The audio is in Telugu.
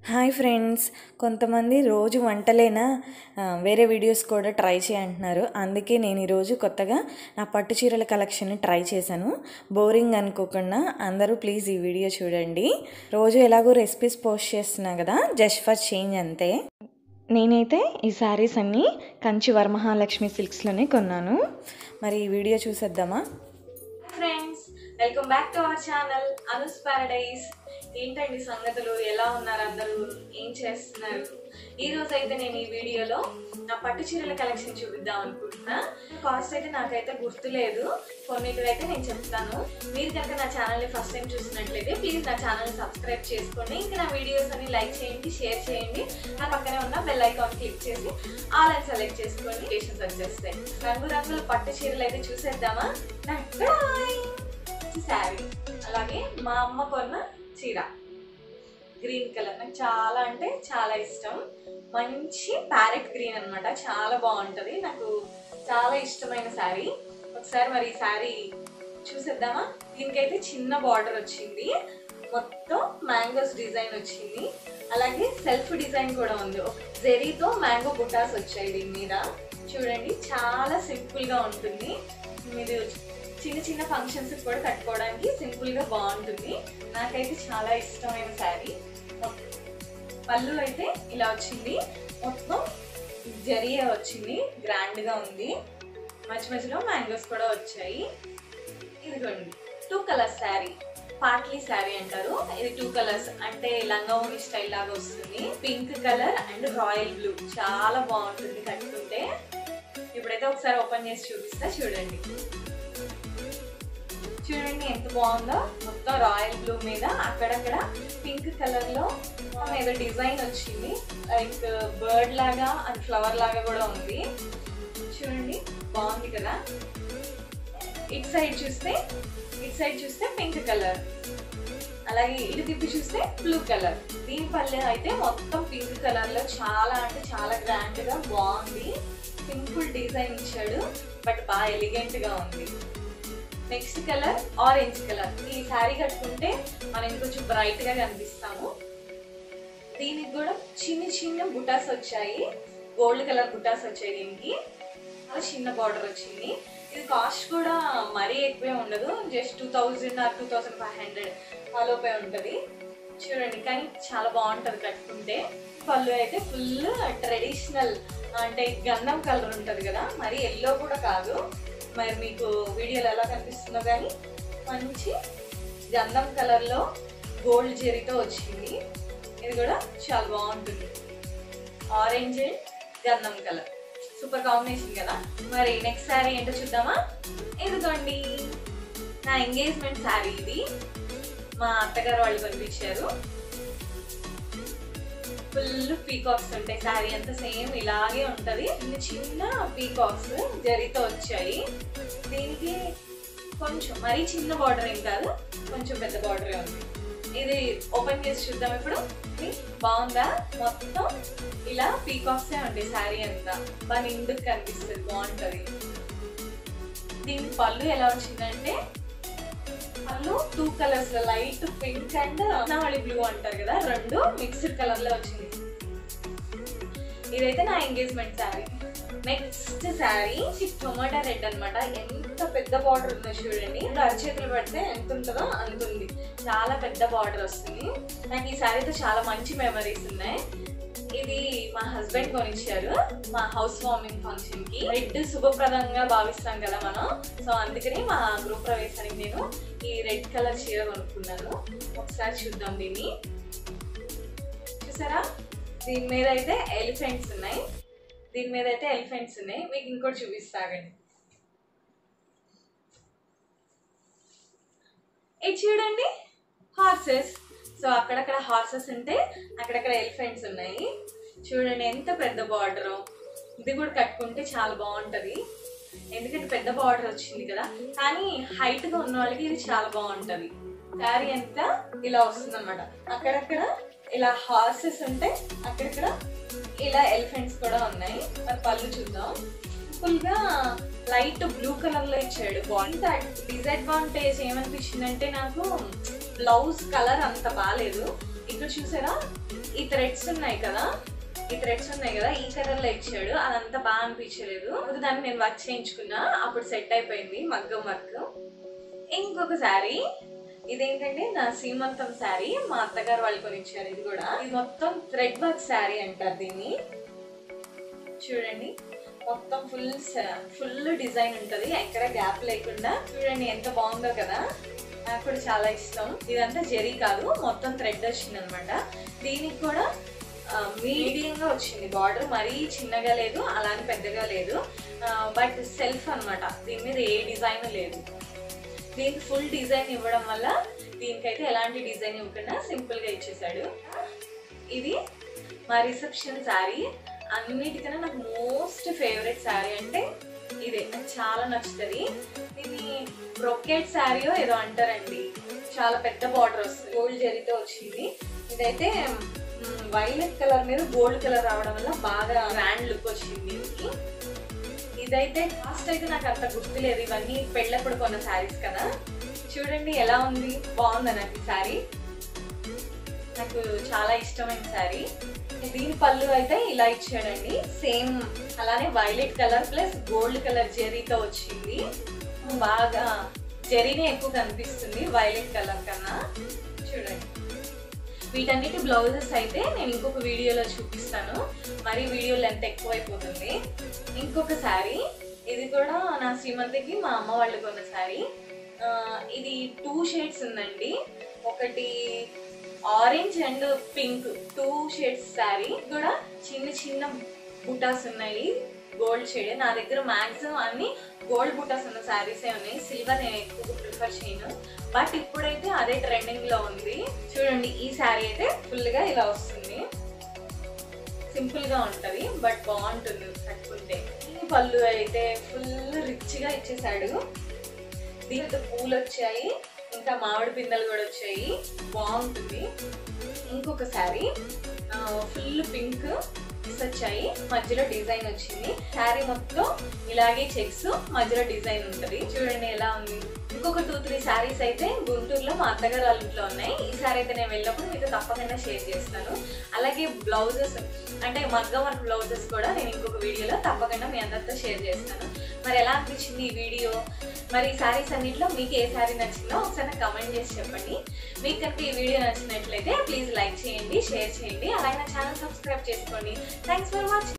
హాయ్ ఫ్రెండ్స్ కొంతమంది రోజు వంటలేనా ఆ, వేరే వీడియోస్ కూడా ట్రై చేయంటున్నారు అందుకే నేను ఈరోజు కొత్తగా నా పట్టు చీరల కలెక్షన్ ట్రై చేశాను బోరింగ్ అనుకోకుండా అందరూ ప్లీజ్ ఈ వీడియో చూడండి రోజు ఎలాగో రెసిపీస్ పోస్ట్ చేస్తున్నా కదా జస్ట్ ఫర్ చేంజ్ అంతే నేనైతే ఈ శారీస్ అన్నీ కంచి వరమహాలక్ష్మి సిల్క్స్లోనే కొన్నాను మరి ఈ వీడియో చూసేద్దామా friends welcome back to our channel Anu's paradise ఏంటండి సంగతులు ఎలా ఉన్నారు అందరూ ఏం చేస్తున్నారు ఈ రోజు అయితే నేను ఈ వీడియోలో నా పట్టు చీరల కలెక్షన్ చూపిద్దాం అనుకుంటున్నా కాస్ట్ అయితే నాకైతే గుర్తులేదు కొన్నిటివైతే నేను చెప్తాను మీరు కనుక నా ఛానల్ని ఫస్ట్ టైం చూసినట్లయితే ప్లీజ్ నా ఛానల్ని సబ్స్క్రైబ్ చేసుకోండి ఇంకా నా వీడియోస్ అన్ని లైక్ చేయండి షేర్ చేయండి నా పక్కనే ఉన్న బెల్ ఐకాన్ క్లిక్ చేసి ఆల్ అని సెలెక్ట్ చేసుకోండి నోటిఫికేషన్స్ వచ్చేస్తాయి రంగు రంగుల పట్టు చీరలు అయితే చూసేద్దామా శారీ అలాగే మా అమ్మ కొన్న చీర గ్రీన్ కలర్ నాకు చాలా అంటే చాలా ఇష్టం మంచి ప్యారెట్ గ్రీన్ అన్నమాట చాలా బాగుంటది నాకు చాలా ఇష్టమైన శారీ ఒకసారి మరి ఈ శారీ చూసేద్దామా దీనికైతే చిన్న బార్డర్ వచ్చింది మొత్తం మ్యాంగోస్ డిజైన్ వచ్చింది అలాగే సెల్ఫ్ డిజైన్ కూడా ఉంది జెరీతో మ్యాంగో బుటాస్ వచ్చాయి దీని మీద చూడండి చాలా సింపుల్ గా ఉంటుంది మీరు చిన్న చిన్న ఫంక్షన్స్ కూడా కట్టుకోవడానికి సింపుల్ గా బాగుంటుంది నాకైతే చాలా ఇష్టమైన శారీ పళ్ళు అయితే ఇలా వచ్చింది మొత్తం జరిగే వచ్చింది గ్రాండ్ గా ఉంది మధ్య మధ్యలో మ్యాంగోస్ కూడా వచ్చాయి ఇదిగోండి two colours sari partly sari అంటారు ఇది టూ కలర్స్ అంటే లంగావోని స్టైల్ లాగా వస్తుంది pink colour and royal blue చాలా బాగుంటుంది కట్టుకుంటే ఇప్పుడైతే ఒకసారి ఓపెన్ చేసి చూపిస్తా చూడండి చూడండి ఎంత బాగుందో మొత్తం రాయల్ బ్లూ మీద అక్కడక్కడ పింక్ కలర్ లో ఏదో డిజైన్ వచ్చింది లైక్ బర్డ్ లాగా అండ్ ఫ్లవర్ లాగా కూడా ఉంది చూడండి బాగుంది కదా ఇటు సైడ్ చూస్తే ఇటు సైడ్ చూస్తే పింక్ కలర్ అలాగే ఇటు తిప్పి చూస్తే బ్లూ కలర్ దీని పల్లె అయితే మొత్తం పింక్ కలర్ లో చాలా అంటే చాలా గ్రాండ్ గా బాగుంది సింపుల్ డిజైన్ ఇచ్చాడు బట్ బాగా ఎలిగెంట్ గా ఉంది నెక్స్ట్ కలర్ ఆరెంజ్ కలర్ ఈ శారీ కట్టుకుంటే మనం ఇంకొంచెం బ్రైట్ గా కనిపిస్తాము దీనికి కూడా చిన్న చిన్న బుటాస్ వచ్చాయి గోల్డ్ కలర్ బుటాస్ వచ్చాయి దీనికి చాలా చిన్న బార్డర్ వచ్చింది ఇది కాస్ట్ కూడా మరీ ఎక్కువే ఉండదు just two thousand or two thousand five hundred ఆలోపే ఉంటుంది చూడండి కానీ చాలా బాగుంటుంది కట్టుకుంటే పళ్ళు అయితే ఫుల్ ట్రెడిషనల్ అంటే గంధం కలర్ ఉంటుంది కదా మరి ఎల్లో కూడా కాదు మరి మీకు వీడియోలో ఎలా కనిపిస్తుందో కానీ మంచి గంధం కలర్లో గోల్డ్ జెరీతో వచ్చింది ఇది కూడా చాలా బాగుంటుంది ఆరెంజ్ అండ్ గంధం కలర్ సూపర్ కాంబినేషన్ కదా మరి నెక్స్ట్ శారీ ఏంటో చూద్దామా ఇదిగోండి నా ఎంగేజ్మెంట్ శారీ ఇది మా అత్తగారు వాళ్ళు పంపించారు ఫుల్ పీకాక్స్ ఉంటాయి శారీ అంతా సేమ్ ఇలాగే ఉంటది చిన్న చిన్న పీకాక్స్ జరితో వచ్చాయి దీనికి కొంచెం మరీ చిన్న బార్డర్ ఏం కాదు కొంచెం పెద్ద బార్డరే ఉంది ఇది ఓపెన్ చేసి చూద్దాం ఇప్పుడు ఇది బాగుందా మొత్తం ఇలా పీకాక్స్ ఉంటాయి శారీ అంతా బాగా నిండుకు కనిపిస్తుంది బాగుంటది దీని పళ్ళు ఎలా వచ్చిందంటే పళ్ళు two colours light pink and నావళి బ్లూ అంటారు కదా రెండు మిక్స్డ్ కలర్ లో వచ్చింది ఇదైతే నా engagement sari next sari tomato red అన్నమాట ఎంత పెద్ద బార్డర్ ఉందో చూడండి ఇప్పుడు అరచేతులు పెడితే ఎంత ఉంటుందో అంత ఉంది చాలా పెద్ద బార్డర్ వస్తుంది నాకు ఈ శారీతో చాలా మంచి మెమరీస్ ఉన్నాయి ఇది మా హస్బెండ్ కొనిచ్చారు మా హౌస్ వార్మింగ్ ఫంక్షన్ కి రెడ్ శుభప్రదంగా భావిస్తాం కదా మనం సో అందుకని మా గృహ ప్రవేశానికి నేను ఈ రెడ్ కలర్ చీర కొనుక్కున్నాను ఒకసారి చూద్దాం దీన్ని చూసారా దీని మీద అయితే ఎలిఫెంట్స్ ఉన్నాయి దీని మీద అయితే ఎలిఫెంట్స్ ఉన్నాయి మీకు ఇంకోటి చూపిస్తాగండి ఇది చూడండి హార్సెస్ సో అక్కడక్కడ హార్సెస్ ఉంటే అక్కడక్కడ ఎలిఫెంట్స్ ఉన్నాయి చూడండి ఎంత పెద్ద బార్డర్ ఇది కూడా కట్టుకుంటే చాలా బాగుంటది ఎందుకంటే పెద్ద బార్డర్ వచ్చింది కదా కానీ హైట్ గా ఉన్న వాళ్ళకి ఇది చాలా బాగుంటది శారీ అంతా ఇలా వస్తుంది అనమాట అక్కడక్కడ ఇలా హార్సెస్ ఉంటే అక్కడక్కడ ఇలా ఎలిఫెంట్స్ కూడా ఉన్నాయి మరి పళ్ళు చూద్దాం ఫుల్ గా లైట్ బ్లూ కలర్ లో ఇచ్చాడు బాగుంది డిసడ్వాంటేజ్ ఏమనిపించిందంటే నాకు బ్లౌజ్ కలర్ అంత బాగాలేదు ఇక్కడ చూసారా ఈ థ్రెడ్స్ ఉన్నాయి కదా ఈ థ్రెడ్స్ ఉన్నాయి కదా ఈ కలర్ లో ఇచ్చాడు అదంతా బాగా అనిపించలేదు అప్పుడు దాన్ని నేను వర్క్ చేయించుకున్నా అప్పుడు సెట్ అయిపోయింది మగ్గం వర్క్ ఇంకొక శారీ ఇదేంటంటే నా సీమంతం శారీ మా అత్తగారు వాళ్ళు కొనిచ్చారు ఇది కూడా ఇది మొత్తం థ్రెడ్ వర్క్ శారీ అంటారు దీన్ని చూడండి మొత్తం ఫుల్ ఫుల్ డిజైన్ ఉంటది ఎక్కడ గ్యాప్ లేకుండా చూడండి ఎంత బాగుందో కదా నాకు కూడా చాలా ఇష్టం ఇదంతా జెరీ కాదు మొత్తం థ్రెడ్ వచ్చింది అనమాట దీనికి కూడా మీడియం గా వచ్చింది బార్డర్ మరీ చిన్నగా లేదు అలానే పెద్దగా లేదు బట్ సెల్ఫ్ అన్నమాట దీని మీద ఏ డిజైన్ లేదు దీనికి ఫుల్ డిజైన్ ఇవ్వడం వల్ల దీనికైతే ఎలాంటి డిజైన్ ఇవ్వకుండా సింపుల్ గా ఇచ్చేసాడు ఇది మా రిసెప్షన్ శారీ అన్నిటికన్నా నాకు మోస్ట్ ఫేవరెట్ శారీ అంటే ఇదే నాకు చాలా నచ్చుతుంది ఇది బ్రొకెట్ శారీయో ఏదో అంటారండి చాలా పెద్ద బార్డర్ వస్తుంది గోల్డ్ జరీతో వచ్చింది ఇదైతే వైలెట్ కలర్ మీద గోల్డ్ కలర్ రావడం వల్ల బాగా గ్రాండ్ లుక్ వచ్చింది దీనికి ఇదైతే కాస్ట్ అయితే నాకు అంత గుర్తులేదు ఇవన్నీ పెళ్ళప్పుడు కొన్న శారీస్ కదా చూడండి ఎలా ఉంది బాగుందా నాకు ఈ శారీ నాకు చాలా ఇష్టమైన శారీ దీని పళ్ళు అయితే ఇలా ఇచ్చాడండి సేమ్ అలానే violet colour plus gold colour జెరీతో వచ్చింది బాగా జెరీనే ఎక్కువ కనిపిస్తుంది వైలెట్ కలర్ కన్నా చూడండి వీటన్నిటి బ్లౌజెస్ అయితే నేను ఇంకొక వీడియోలో చూపిస్తాను మరి వీడియో లెంత్ ఎక్కువైపోతుంది ఇంకొక శారీ ఇది కూడా నా శ్రీమంతికి మా అమ్మ వాళ్ళు కొన్న శారీ ఆ, ఇది టూ షేడ్స్ ఉందండి ఒకటి orange and pink two shades sari కూడా చిన్న చిన్న బుటాస్ ఉన్నాయి గోల్డ్ షేడ్ నా దగ్గర మాక్సిమం అన్ని గోల్డ్ బుటాస్ ఉన్న శారీసే ఉన్నాయి సిల్వర్ నేను ఎక్కువ ప్రిఫర్ చేయను బట్ ఇప్పుడైతే అదే ట్రెండింగ్ లో ఉంది చూడండి ఈ శారీ అయితే ఫుల్ గా ఇలా వస్తుంది సింపుల్ గా ఉంటది బట్ బాగుంటుంది కట్టుకుంటే ఈ పళ్ళు అయితే ఫుల్ రిచ్ గా ఇచ్చేసాడు దీనితో పూలు వచ్చాయి ఇంకా మామిడి పిందెలు కూడా వచ్చాయి బాగుంటుంది ఇంకొక శారీ ఫుల్ పింక్ వచ్చాయి మధ్యలో డిజైన్ వచ్చింది శారీ మొత్తం ఇలాగే చెక్స్ మధ్యలో డిజైన్ ఉంటది చూడండి ఎలా ఉంది ఇంకొక టూ త్రీ శారీస్ అయితే గుంటూరులో మా అత్తగారు వాళ్ళ ఇంట్లో ఉన్నాయి ఈ సారీ అయితే నేను వెళ్ళినప్పుడు మీకు తప్పకుండా షేర్ చేస్తాను అలాగే బ్లౌజెస్ అంటే మగ్గం వర్క్ బ్లౌజెస్ కూడా నేను ఇంకొక వీడియోలో తప్పకుండా మీ అందరితో షేర్ చేస్తాను మరి ఎలా అనిపించింది ఈ వీడియో మరి ఈ శారీస్ అన్నింటిలో మీకు ఏ శారీ నచ్చిందో ఒకసారి నాకు కమెంట్ చేసి చెప్పండి మీకు కనుక ఈ వీడియో నచ్చినట్లయితే ప్లీజ్ లైక్ చేయండి షేర్ చేయండి అలాగే నా ఛానల్ సబ్స్క్రైబ్ చేసుకోండి థ్యాంక్స్ ఫర్ వాచింగ్